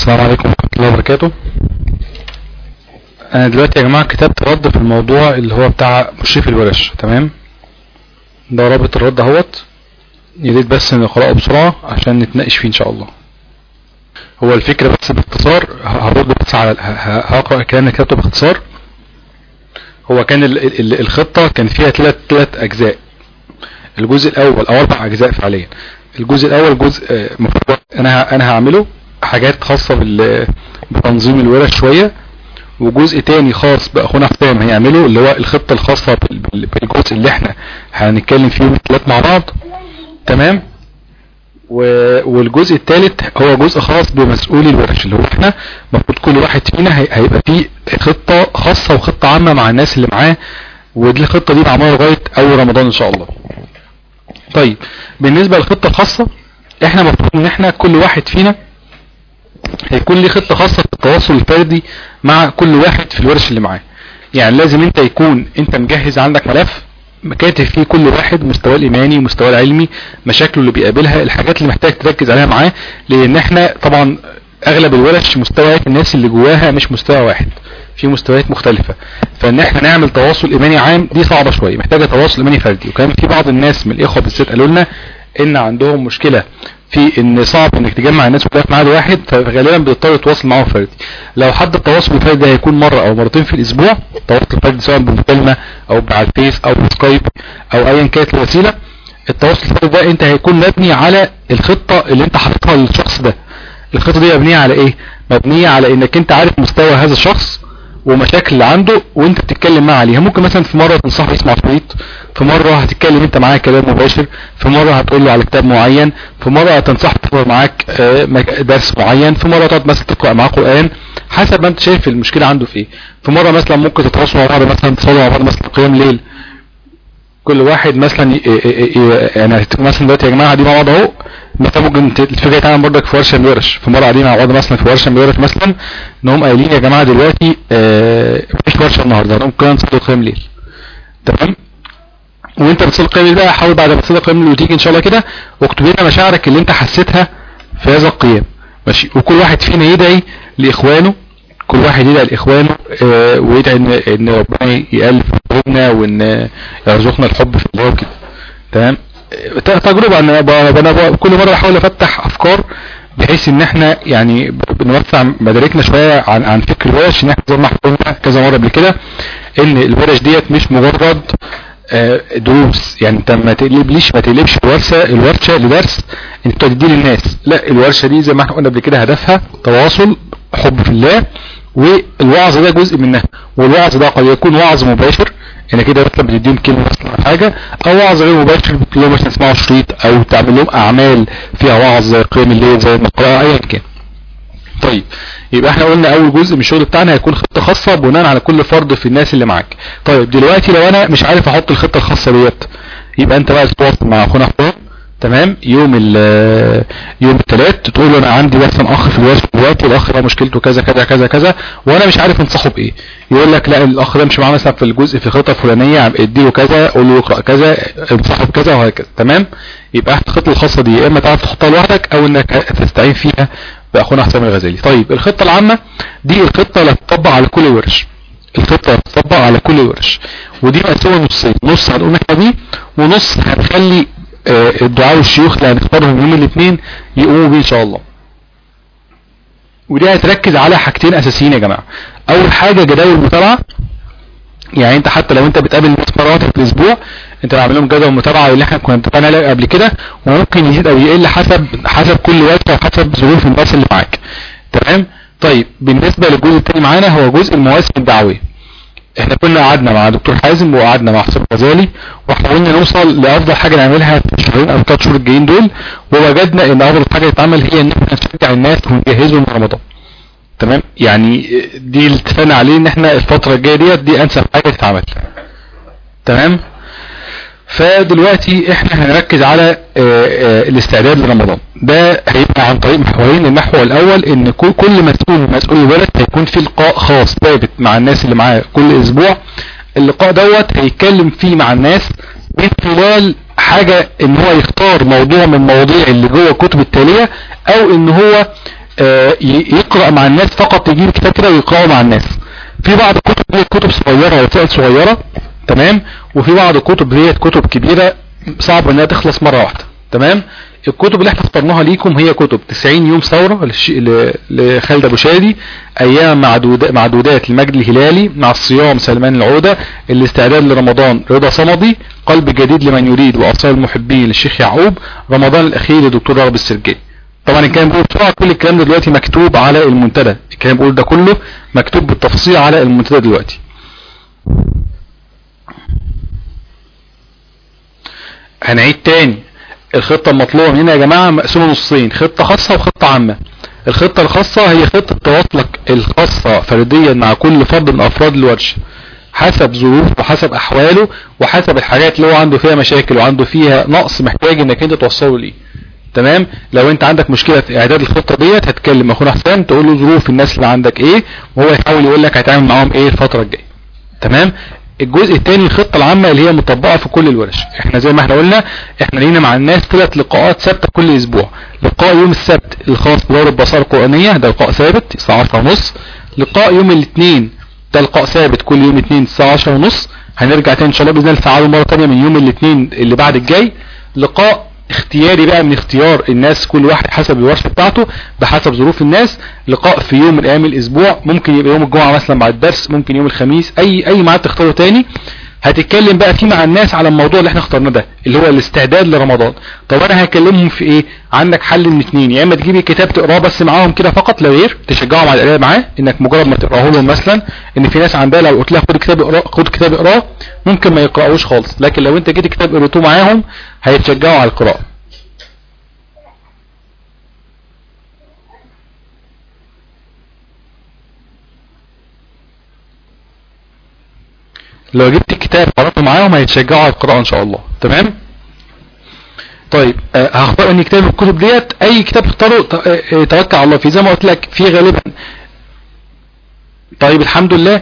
السلام عليكم ورحمة الله وبركاته انا دلوقتي يا جماعة كتبت رد في الموضوع اللي هو بتاع مشرف الورش تمام ده رابط الرد اهوت يا ريت بس نقرأه بسرعة عشان نتناقش فيه ان شاء الله هو الفكرة بس باختصار هرد بس على هقرأ الكلام اللي كتبته باختصار هو كان ال ال الخطة كان فيها ثلاث ثلاث اجزاء الجزء الاول او اربع اجزاء فعليا الجزء الاول جزء مفروض انا انا هعمله حاجات خاصة بتنظيم الورش شوية وجزء تاني خاص باخونا حسام هيعمله اللي هو الخطة الخاصة بالجزء اللي احنا هنتكلم فيه الثلاث مع بعض تمام والجزء الثالث هو جزء خاص بمسؤولي الورش اللي هو احنا المفروض كل واحد فينا هيبقى فيه خطة خاصة وخطة عامة مع الناس اللي معاه ودي الخطة دي معمولة لغاية اول رمضان ان شاء الله طيب بالنسبة للخطة الخاصة احنا مفروض ان احنا كل واحد فينا هيكون ليه خطة خاصة في التواصل الفردي مع كل واحد في الورش اللي معاه يعني لازم انت يكون انت مجهز عندك ملف كاتب فيه كل واحد مستواه الايماني مستواه العلمي مشاكله اللي بيقابلها الحاجات اللي محتاج تركز عليها معاه لان احنا طبعا اغلب الورش مستويات الناس اللي جواها مش مستوى واحد في مستويات مختلفة فان احنا نعمل تواصل ايماني عام دي صعبة شوية محتاجة تواصل ايماني فردي وكان في بعض الناس من الاخوة بالذات قالوا لنا ان عندهم مشكلة في ان صعب انك تجمع الناس كلها في ميعاد واحد فغالبا بتضطر تتواصل معاهم فردي لو حد التواصل الفردي ده هيكون مرة او مرتين في الاسبوع التواصل الفردي سواء بمكالمة او على الفيس او سكايب او ايا كانت الوسيلة التواصل الفردي ده انت هيكون مبني على الخطة اللي انت حاططها للشخص ده الخطة دي مبنية على ايه مبنية على انك انت عارف مستوى هذا الشخص ومشاكل اللي عنده وانت بتتكلم معاه عليها ممكن مثلا في مرة تنصحه يسمع شريط في مرة هتتكلم انت معاه كلام مباشر في مرة هتقول له على كتاب معين في مرة هتنصح تقرأ معاك درس معين في مرة تقعد مثلا تقرأ معاه قرآن حسب ما انت شايف المشكلة عنده في ايه في مرة مثلا ممكن تتواصلوا مع بعض مثلا تصلوا مع بعض مثلا قيام ليل كل واحد مثلا يعني مثلا دلوقتي يا جماعة دي مع بعض اهو مثلا ممكن الفكرة تعمل برضك في ورشة من ورش في مرة قاعدين مع بعض مثلا في ورشة من ورش مثلا انهم قايلين يا جماعة دلوقتي اه مفيش ورشة النهاردة ممكن نصلي قيام ليل تمام وانت بتصلي قيام الليل بقى حاول بعد ما تصلي قيام الليل وتيجي ان شاء الله كده واكتب لنا مشاعرك اللي انت حسيتها في هذا القيام ماشي وكل واحد فينا يدعي لاخوانه كل واحد يدعي لاخوانه اه ويدعي ان ان ربنا يالف قلوبنا وان يرزقنا الحب في الله وكده تمام تجربة انا انا كل مرة بحاول افتح افكار بحيث ان احنا يعني بنوسع مداركنا شوية عن عن فكر الورش ان احنا زي ما قلنا كذا مرة قبل كده ان الورش ديت مش مجرد دروس يعني انت ما تقلبليش ما تقلبش الورشة الورشة لدرس انت تدي للناس لا الورشة دي زي ما احنا قلنا قبل كده هدفها تواصل حب في الله والوعظ ده جزء منها والوعظ ده قد يكون وعظ مباشر يعني كده مثلا بتديهم كلمة مثلا حاجة او وعظ غير مباشر بتقول لهم مثلا تسمعوا شريط او تعمل لهم اعمال فيها وعظ زي قيام الليل زي المقراءة ايا كان طيب يبقى احنا قلنا اول جزء من الشغل بتاعنا هيكون خطة خاصة بناء على كل فرد في الناس اللي معاك طيب دلوقتي لو انا مش عارف احط الخطة الخاصة ديت يبقى انت بقى تتواصل مع اخونا حسام تمام يوم يوم الثلاث تقول له انا عندي مثلا اخ في الورشه دلوقتي الاخ ده مشكلته كذا كذا كذا كذا وانا مش عارف انصحه بايه يقول لك لا الاخ ده مش معاه مثلا في الجزء في الخطه الفلانيه اديله كذا قول له يقرا كذا انصحه بكذا وهكذا تمام يبقى الخطه الخاصه دي يا اما تعرف تحطها لوحدك او انك تستعين فيها باخونا حسام الغزالي طيب الخطه العامه دي الخطه اللي هتطبق على كل ورش الخطه هتطبق على كل ورش ودي مقسومه نصين نص هنقول احنا بيه ونص هنخلي الدعاء والشيوخ اللي هنختارهم يوم الاثنين يقوموا بيه ان شاء الله ودي هتركز على حاجتين اساسيين يا جماعة اول حاجة جداول المتابعة يعني انت حتى لو انت بتقابل ناس مرات في الاسبوع انت بعمل لهم جدول متابعة اللي احنا كنا اتفقنا عليه قبل كده وممكن يزيد او يقل حسب حسب كل وقت وحسب ظروف الناس اللي معاك تمام طيب بالنسبة للجزء الثاني معانا هو جزء المواسم الدعوية احنا كنا قعدنا مع دكتور حازم وقعدنا مع حسام غزالي وحاولنا نوصل لافضل حاجة نعملها في الشهرين او ثلاث شهور الجايين دول ووجدنا ان افضل حاجة تتعمل هي ان احنا نشجع الناس ونجهزهم لرمضان تمام يعني دي اللي اتفقنا عليه ان احنا الفترة الجاية ديت دي انسب حاجة تتعمل تمام فدلوقتي احنا هنركز على اه اه الاستعداد لرمضان ده هيبقى عن طريق محورين المحور الاول ان كل مسؤول مسؤول البلد هيكون في لقاء خاص ثابت مع الناس اللي معاه كل اسبوع اللقاء دوت هيتكلم فيه مع الناس من خلال حاجة ان هو يختار موضوع من المواضيع اللي جوه الكتب التالية او ان هو آه، ي- يقرأ مع الناس فقط يجيب كتاب كده ويقرأه مع الناس في بعض الكتب دي كتب صغيرة وسائل صغيرة تمام وفي بعض الكتب ديت كتب كبيرة صعب انها تخلص مرة واحدة تمام الكتب اللي احنا اخترناها ليكم هي كتب 90 يوم ثورة للش- ل- لخالد ابو شادي ايام معدودة معدودات للمجد الهلالي مع الصيام سلمان العودة الاستعداد لرمضان رضا صمدي قلب جديد لمن يريد واصال المحبين للشيخ يعقوب رمضان الاخير لدكتور رغب السرجي طبعا الكلام بيقول بسرعه كل الكلام ده دلوقتي مكتوب على المنتدى الكلام بيقول ده كله مكتوب بالتفصيل على المنتدى دلوقتي هنعيد تاني الخطة المطلوبة مننا يا جماعة مقسومة نصين خطة خاصة وخطة عامة الخطة الخاصة هي خطة تواصلك الخاصة فرديا مع كل فرد من أفراد الورشة حسب ظروفه وحسب أحواله وحسب الحاجات اللي هو عنده فيها مشاكل وعنده فيها نقص محتاج انك انت توصله ليه تمام لو انت عندك مشكلة في اعداد الخطة ديت هتكلم اخونا حسام تقول له ظروف الناس اللي عندك ايه وهو يحاول يقول لك هتعمل معاهم ايه الفترة الجاية تمام الجزء الثاني الخطة العامة اللي هي مطبقة في كل الورش احنا زي ما احنا قلنا احنا لينا مع الناس ثلاث لقاءات ثابتة كل اسبوع لقاء يوم السبت الخاص بدورة بصائر القرآنية ده لقاء ثابت الساعة 10 ونص لقاء يوم الاثنين ده لقاء ثابت كل يوم اثنين الساعة 10 ونص هنرجع تاني ان شاء الله باذن الله نفعله مرة تانية من يوم الاثنين اللي بعد الجاي لقاء اختياري بقى من اختيار الناس كل واحد حسب الورشة بتاعته بحسب ظروف الناس لقاء في يوم من ايام الاسبوع ممكن يبقى يوم الجمعة مثلا مع الدرس ممكن يوم الخميس اي اي ميعاد تختاره تاني هتتكلم بقى فيه مع الناس على الموضوع اللي احنا اخترناه ده اللي هو الاستعداد لرمضان طب انا هكلمهم في ايه عندك حل من اتنين يا اما تجيب الكتاب تقراه بس معاهم كده فقط لا غير تشجعهم على القرايه معاه انك مجرد ما تقراه لهم مثلا ان في ناس عندها لو قلت لها خد كتاب اقراه خد كتاب اقراه ممكن ما يقراوش خالص لكن لو انت جيت كتاب قريتوه معاهم هيتشجعوا على القراءه لو جبت الكتاب قرأته معاهم هيتشجعوا على القراءة ان شاء الله تمام طيب آه، هختار ان كتاب الكتب ديت اي كتاب اختاره ت- آه، آه، توكل على الله فيه زي ما قلت لك في غالبا طيب الحمد لله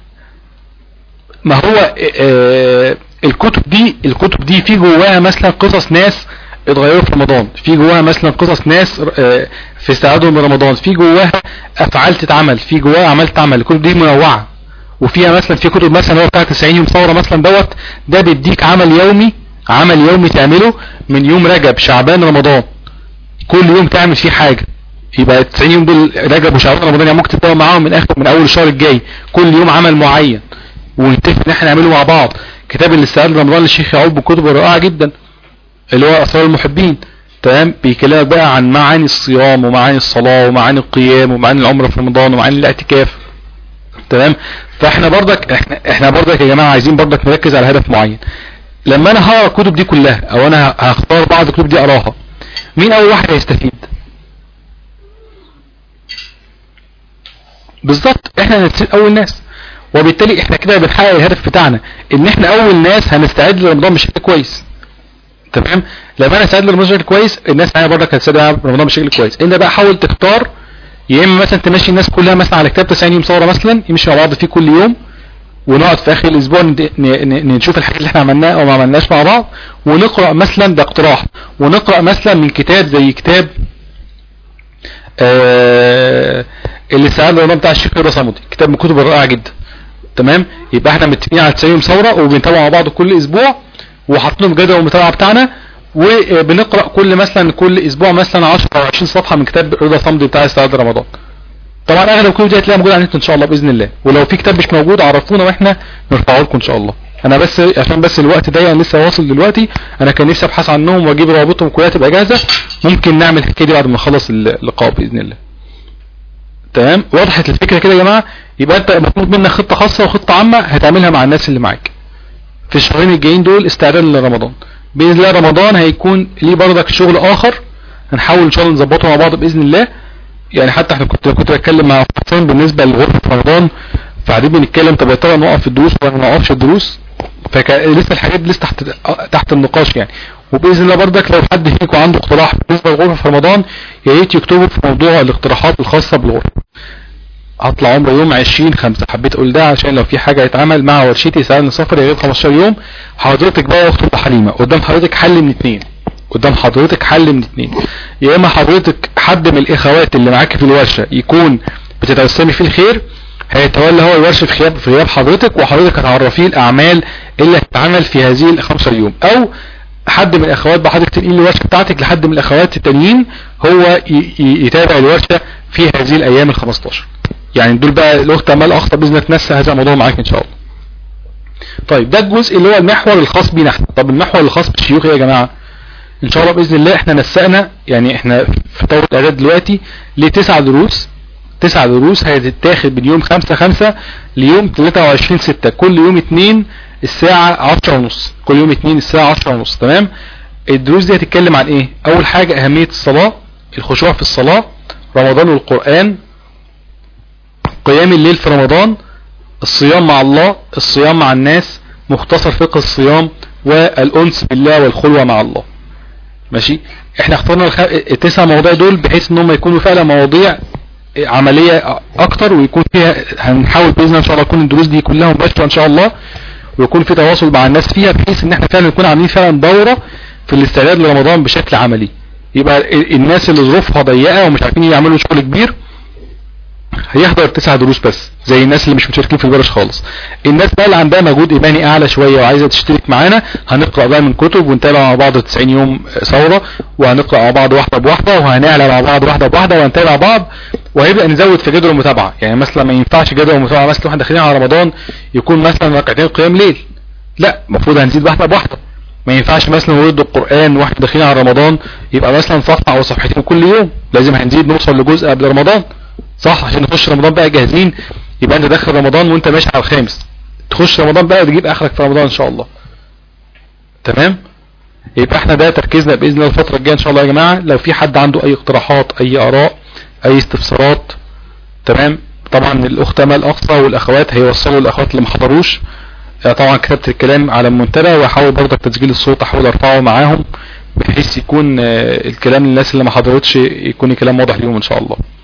ما هو آه، آه، الكتب دي الكتب دي في جواها مثلا قصص ناس اتغيروا في رمضان في جواها مثلا قصص ناس آه، في استعدادهم لرمضان في جواها افعال تتعمل في جواها اعمال تتعمل الكتب دي منوعه وفيها مثلا في كتب مثلا هو بتاع 90 يوم ثوره مثلا دوت ده بيديك عمل يومي عمل يومي تعمله من يوم رجب شعبان رمضان كل يوم تعمل فيه حاجه يبقى 90 يوم دول رجب وشعبان رمضان يعني ممكن تبداوا معاهم من اخر من اول الشهر الجاي كل يوم عمل معين ونتفق ان احنا نعمله مع بعض كتاب الاستعداد لرمضان للشيخ يعقوب بكتب رائعه جدا اللي هو اسرار المحبين تمام بيكلمك بقى عن معاني الصيام ومعاني الصلاه ومعاني القيام ومعاني العمره في رمضان ومعاني الاعتكاف تمام فاحنا برضك احنا احنا برضك يا جماعه عايزين برضك نركز على هدف معين لما انا هقرا الكتب دي كلها او انا هختار بعض الكتب دي اقراها مين اول واحد هيستفيد بالظبط احنا هنستفيد اول ناس وبالتالي احنا كده بنحقق الهدف بتاعنا ان احنا اول ناس هنستعد لرمضان بشكل كويس تمام لما انا استعد لرمضان بشكل كويس الناس معايا برضك هتستعد لرمضان بشكل كويس انت بقى حاول تختار يا اما مثلا تمشي الناس كلها مثلا على كتاب 90 يوم ثوره مثلا يمشي مع بعض فيه كل يوم ونقعد في اخر الاسبوع ند- ن- ن- نشوف الحاجات اللي احنا عملناها او ما عملناش مع بعض ونقرا مثلا ده اقتراح ونقرا مثلا من كتاب زي كتاب آه اللي سأل الرمضان بتاع الشيخ رضا صمدي كتاب من الكتب الرائعه جدا تمام يبقى احنا متفقين على 90 يوم ثوره وبنتابع مع بعض كل اسبوع وحاطين جدول المتابعه بتاعنا وبنقرا كل مثلا كل اسبوع مثلا 10 او 20 صفحه من كتاب رضا صمدي بتاع استعداد رمضان طبعا اغلب الكتب دي هتلاقيها موجوده على النت ان شاء الله باذن الله ولو في كتاب مش موجود عرفونا واحنا نرفعه لكم ان شاء الله انا بس عشان بس الوقت ضيق أنا لسه واصل دلوقتي انا كان نفسي ابحث عنهم واجيب روابطهم كلها تبقى جاهزه ممكن نعمل الحكايه دي بعد ما نخلص اللقاء باذن الله تمام وضحت الفكره كده يا جماعه يبقى انت مطلوب منك خطه خاصه وخطه عامه هتعملها مع الناس اللي معاك في الشهرين الجايين دول استعداد لرمضان باذن الله رمضان هيكون ليه برضك شغل اخر هنحاول ان شاء الله نظبطه مع بعض باذن الله يعني حتى احنا كنت كنت بتكلم مع حسين بالنسبه لغرفه رمضان فقاعدين بنتكلم طب يا ترى نوقف الدروس ولا ما نوقفش الدروس فكان لسه الحاجات دي لسه تحت تحت النقاش يعني وباذن الله برضك لو حد فيكم عنده اقتراح بالنسبه للغرفه في رمضان يا ريت يكتبه في موضوع الاقتراحات الخاصه بالغرفه هطلع عمره يوم 20 5 حبيت اقول ده عشان لو في حاجه يتعمل مع ورشتي سألني سفر يغيب 15 يوم حضرتك بقى يا اخت حليمه قدام حضرتك حل من اتنين قدام حضرتك حل من اتنين يا اما حضرتك حد من الاخوات اللي معاك في الورشة يكون بتتوسمي فيه الخير هيتولى هو الورشة في غياب في غياب حضرتك وحضرتك هتعرفيه الاعمال اللي هتتعمل في هذه ال 15 يوم او حد من الاخوات بقى حضرتك تنقل الورشة بتاعتك لحد من الاخوات التانيين هو يتابع الورشة في هذه الايام ال 15 يعني دول بقى الاخت امال اخطر باذن الله تنسى هذا الموضوع معاك ان شاء الله طيب ده الجزء اللي هو المحور الخاص بينا احنا طب المحور الخاص بالشيوخ يا جماعه ان شاء الله باذن الله احنا نسقنا يعني احنا في طور الاعداد دلوقتي لتسع دروس تسع دروس هتتاخد من يوم خمسة خمسة ليوم 23 ستة كل يوم اتنين الساعة عشرة ونص كل يوم اتنين الساعة عشرة ونص تمام الدروس دي هتتكلم عن ايه اول حاجة اهمية الصلاة الخشوع في الصلاة رمضان والقرآن قيام الليل في رمضان الصيام مع الله الصيام مع الناس مختصر فقه الصيام والأنس بالله والخلوة مع الله ماشي احنا اخترنا الخ... التسع مواضيع دول بحيث ان هم يكونوا فعلا مواضيع عملية اكتر ويكون فيها هنحاول باذن الله ان شاء الله تكون الدروس دي كلها مباشرة ان شاء الله ويكون في تواصل مع الناس فيها بحيث ان احنا فعلا نكون عاملين فعلا دورة في الاستعداد لرمضان بشكل عملي يبقى الناس اللي ظروفها ضيقة ومش عارفين يعملوا شغل كبير هيحضر تسع دروس بس زي الناس اللي مش مشاركين في الورش خالص الناس بقى اللي عندها مجهود ايماني اعلى شوية وعايزة تشترك معانا هنقرأ بقى من كتب ونتابع مع بعض 90 يوم ثورة وهنقرأ مع بعض واحدة بواحدة وهنعلى مع بعض واحدة بواحدة وهنتابع بعض وهيبقى نزود في جدول المتابعة يعني مثلا ما ينفعش جدول المتابعة مثلا واحنا داخلين على رمضان يكون مثلا ركعتين قيام ليل لا المفروض هنزيد واحدة بواحدة ما ينفعش مثلا ورد القرآن واحنا داخلين على رمضان يبقى مثلا صفحة او صفحتين كل يوم لازم هنزيد نوصل لجزء قبل رمضان صح عشان نخش رمضان بقى جاهزين يبقى انت داخل رمضان وانت ماشي على الخامس تخش رمضان بقى تجيب اخرك في رمضان ان شاء الله تمام يبقى احنا ده تركيزنا باذن الله الفتره الجايه ان شاء الله يا جماعه لو في حد عنده اي اقتراحات اي اراء اي استفسارات تمام طبعا الاخت امال اقصى والاخوات هيوصلوا الاخوات اللي ما حضروش طبعا كتبت الكلام على المنتدى واحاول برضك تسجيل الصوت احاول ارفعه معاهم بحيث يكون الكلام للناس اللي ما حضرتش يكون الكلام واضح ليهم ان شاء الله